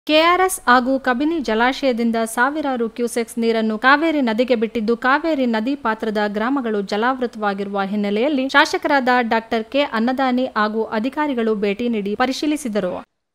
KRS ಹಾಗೂ ಕಬಿನಿ ಜಲಾಶಯದಿಂದ ಸಾವಿರಾರು ಕ್ಯೂಸೆಕ್ಸ್ ನೀರನ್ನು ಕಾವೇರಿ ನದಿಗೆ ಬಿಟ್ಟಿದ್ದು ಕಾವೇರಿ ನದಿ ಪಾತ್ರದ ಗ್ರಾಮಗಳು ಜಲಾವೃತವಾಗಿರುವ ಹಿನ್ನೆಲೆಯಲ್ಲಿ ಶಾಸಕರಾದ ಡಾಕ್ಟರ್ ಕೆ ಅನ್ನದಾನಿ ಹಾಗೂ ಅಧಿಕಾರಿಗಳು ಭೇಟಿ ನೀಡಿ ಪರಿಶೀಲಿಸಿದರು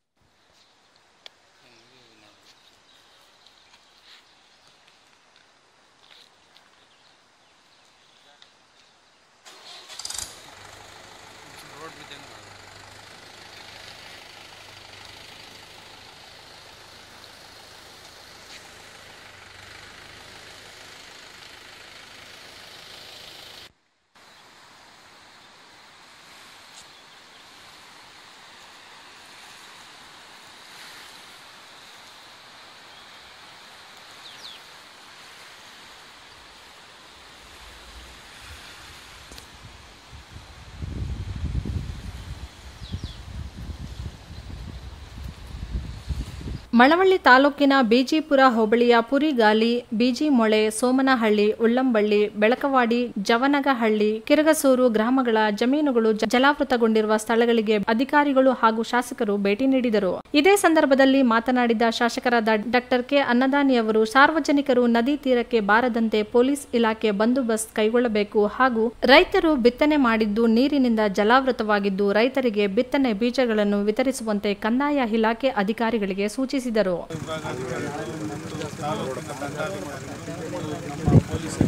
ಮಳವಳ್ಳಿ ತಾಲೂಕಿನ ಬಿಜಿಪುರ ಹೋಬಳಿಯ ಪುರಿಗಾಲಿ ಬಿಜಿಮೊಳೆ ಸೋಮನಹಳ್ಳಿ ಉಳ್ಳಂಬಳ್ಳಿ ಬೆಳಕವಾಡಿ ಜವನಗಹಳ್ಳಿ ಕಿರಗಸೂರು ಗ್ರಾಮಗಳ ಜಮೀನುಗಳು ಜ- ಜಲಾವೃತಗೊಂಡಿರುವ ಸ್ಥಳಗಳಿಗೆ ಅಧಿಕಾರಿಗಳು ಹಾಗೂ ಶಾಸಕರು ಭೇಟಿ ನೀಡಿದರು ಇದೇ ಸಂದರ್ಭದಲ್ಲಿ ಮಾತನಾಡಿದ ಶಾಸಕರಾದ ಡಾಕ್ಟರ್ ಕೆ ಅನ್ನದಾನಿಯವರು ಸಾರ್ವಜನಿಕರು ನದಿ ತೀರಕ್ಕೆ ಬಾರದಂತೆ ಪೊಲೀಸ್ ಇಲಾಖೆ ಬಂದೋಬಸ್ತ್ ಕೈಗೊಳ್ಳಬೇಕು ಹಾಗೂ ರೈತರು ಬಿತ್ತನೆ ಮಾಡಿದ್ದು ನೀರಿನಿಂದ ಜಲಾವೃತವಾಗಿದ್ದು ರೈತರಿಗೆ ಬಿತ್ತನೆ ಬೀಜಗಳನ್ನು ವಿತರಿಸುವಂತೆ ಕಂದಾಯ ಇಲಾಖೆ ಅಧಿಕಾರಿಗಳಿಗೆ ಸೂಚಿಸಿದರು ವಿಭಾಗಾಧಿಕಾರಿಗಳು ಮತ್ತು ತಾಲೂಕಿನ ದಂಡಾಧಿಕಾರಿಗಳು ಮತ್ತು ನಮ್ಮ ಪೊಲೀಸ್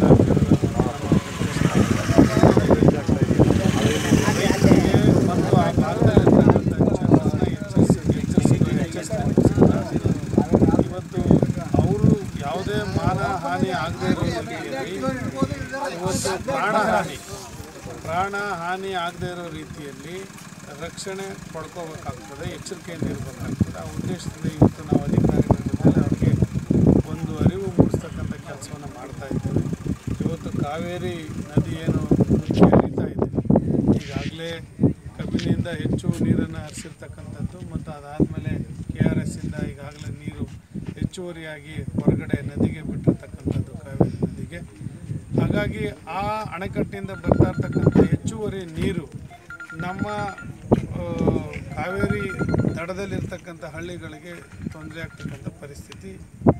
ಇಲಾಖೆಯವರ ಮತ್ತು ಆ ಭಾಗದಲ್ಲಿರ್ತಕ್ಕಂಥ ಜನರನ್ನ ಎಚ್ಚರಿಸಿ ಎಚ್ಚರಿಸಿ ಎಚ್ಚರಿಸ್ತಾರೆ. ಇವತ್ತು ಅವರು ಯಾವುದೇ ಮಾನ ಹಾನಿ ಆಗದೇ ಇರೋ ರೀತಿಯಲ್ಲಿ ಇವತ್ತು ಪ್ರಾಣ ಹಾನಿ ಪ್ರಾಣ ಹಾನಿ ಆಗದೇ ಇರೋ ರೀತಿಯಲ್ಲಿ ರಕ್ಷಣೆ ಪಡ್ಕೋಬೇಕಾಗ್ತದೆ ಎಚ್ಚರಿಕೆಯಿಂದ ಇರಬೇಕಾಗ್ತದೆ ಆ ಉದ್ದೇಶದಿಂದ ಇವತ್ತು ನಾವು ಅಧಿಕಾರಿಗಳ ಜೊತೆ ಅವ್ರಿಗೆ ಒಂದು ಅರಿವು ಮೂಡಿಸ್ತಕ್ಕಂಥ ಕೆಲಸವನ್ನು ಮಾಡ್ತಾ ಇದ್ದೇವೆ ಇವತ್ತು ಕಾವೇರಿ ನದಿ ಏನು ಉಕ್ಕಿ ಹರಿತಾ ಇದೆ ಈಗಾಗಲೇ ಕಬಿನಿಯಿಂದ ಹೆಚ್ಚು ನೀರನ್ನು ಹರಿಸಿರ್ತಕ್ಕಂಥದ್ದು ಮತ್ತು ಅದಾದಮೇಲೆ ಕೆ ಆರ್ ಎಸ್ಸಿಂದ ಈಗಾಗಲೇ ನೀರು ಹೆಚ್ಚುವರಿಯಾಗಿ ಹೊರಗಡೆ ನದಿಗೆ ಬಿಟ್ಟಿರ್ತಕ್ಕಂಥದ್ದು ಕಾವೇರಿ ನದಿಗೆ ಹಾಗಾಗಿ ಆ ಅಣೆಕಟ್ಟಿನಿಂದ ಬರ್ತಾ ಇರ್ತಕ್ಕಂಥ ಹೆಚ್ಚುವರಿ ನೀರು ನಮ್ಮ ಆ, ಕಾವೇರಿ ದಡದಲ್ಲಿರ್ತಕ್ಕಂಥ ಹಳ್ಳಿಗಳಿಗೆ ತೊಂದರೆ ಆಗ್ತಕ್ಕಂಥ ಪರಿಸ್ಥಿತಿ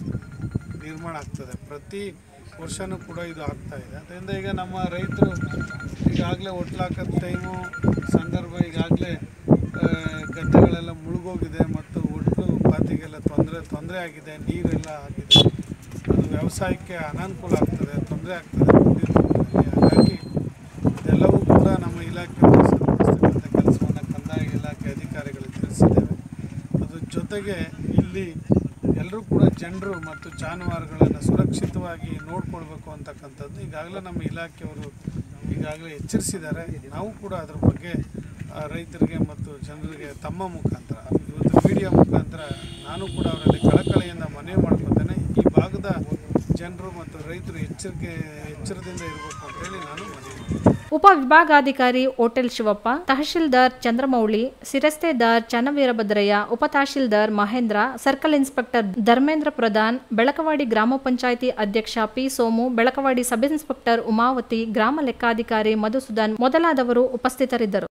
ನಿರ್ಮಾಣ ಆಗ್ತದೆ ಪ್ರತಿ ವರ್ಷವೂ ಕೂಡ ಇದು ಆಗ್ತಾ ಇದೆ ಅದರಿಂದ ಈಗ ನಮ್ಮ ರೈತರು ಈಗಾಗಲೇ ಒಟ್ಲಾಕದ ಟೈಮು ಸಂದರ್ಭ ಈಗಾಗಲೇ ಗದ್ದೆಗಳೆಲ್ಲ ಮುಳುಗೋಗಿದೆ ಮತ್ತು ಒಟ್ಟು ಪಾತಿಗೆಲ್ಲ ತೊಂದರೆ ತೊಂದರೆ ಆಗಿದೆ ನೀರೆಲ್ಲ ಆಗಿದೆ ಅದು ವ್ಯವಸಾಯಕ್ಕೆ ಅನಾನುಕೂಲ ಆಗ್ತದೆ ತೊಂದರೆ ಆಗ್ತದೆ ಮುಂದಿನ ದಿನಗಳಲ್ಲಿ. ಹಾಗಾಗಿ ಇದೆಲ್ಲವೂ ಕೂಡ ನಮ್ಮ ಇಲಾಖೆಯವರು ಸರಿಪಡಿಸ್ತಕ್ಕಂಥ ಕೆಲಸವನ್ನು ಕಂದಾಯ ಇಲಾಖೆ ಅಧಿಕಾರಿಗಳಿಗೆ ತಿಳಿಸಿದ್ದೇವೆ ಅದ್ರ ಜೊತೆಗೆ ಇಲ್ಲಿ ಎಲ್ಲರೂ ಕೂಡ ಜನರು ಮತ್ತು ಜಾನುವಾರುಗಳನ್ನು ಸುರಕ್ಷಿತವಾಗಿ ನೋಡ್ಕೊಳ್ಬೇಕು ಅಂತಕ್ಕಂಥದ್ದು ಈಗಾಗಲೇ ನಮ್ಮ ಇಲಾಖೆಯವರು ಈಗಾಗಲೇ ಎಚ್ಚರಿಸಿದ್ದಾರೆ ನಾವು ಕೂಡ ಅದ್ರ ಬಗ್ಗೆ ಆ, ರೈತರಿಗೆ ಮತ್ತು ಜನರಿಗೆ ತಮ್ಮ ಮುಖಾಂತರ ಇವತ್ತು ಮೀಡಿಯಾ ಮುಖಾಂತರ ನಾನು ಕೂಡ ಅವರಲ್ಲಿ ಕಳಕಳಿಯಿಂದ ಮನವಿ ಮಾಡ್ಕೊತೇನೆ ಈ ಭಾಗದ ಜನರು ಮತ್ತು ರೈತರು ಎಚ್ಚರಿಕೆ ಎಚ್ಚರದಿಂದ ಇರಬೇಕು ಅಂತ ಹೇಳಿ ನಾನು ಮನವಿ ಮಾಡ್ತೀನಿ. ಉಪವಿಭಾಗಾಧಿಕಾರಿ ಹೋಟೆಲ್ ಶಿವಪ್ಪ ತಹಶೀಲ್ದಾರ್ ಚಂದ್ರಮೌಳಿ ಸಿರಸ್ತೆದಾರ್ ಚನ್ನವೀರಭದ್ರಯ್ಯ ಉಪ ತಹಶೀಲ್ದಾರ್ ಮಹೇಂದ್ರ ಸರ್ಕಲ್ ಇನ್ಸ್ಪೆಕ್ಟರ್ ಧರ್ಮೇಂದ್ರ ಪ್ರಧಾನ್ ಬೆಳಕವಾಡಿ ಗ್ರಾಮ ಪಂಚಾಯಿತಿ ಅಧ್ಯಕ್ಷ P Somu Belakavadi sub inspector Umavathi ಗ್ರಾಮ ಲೆಕ್ಕಾಧಿಕಾರಿ ಮಧುಸೂದನ್ ಮೊದಲಾದವರು ಉಪಸ್ಥಿತರಿದ್ದರು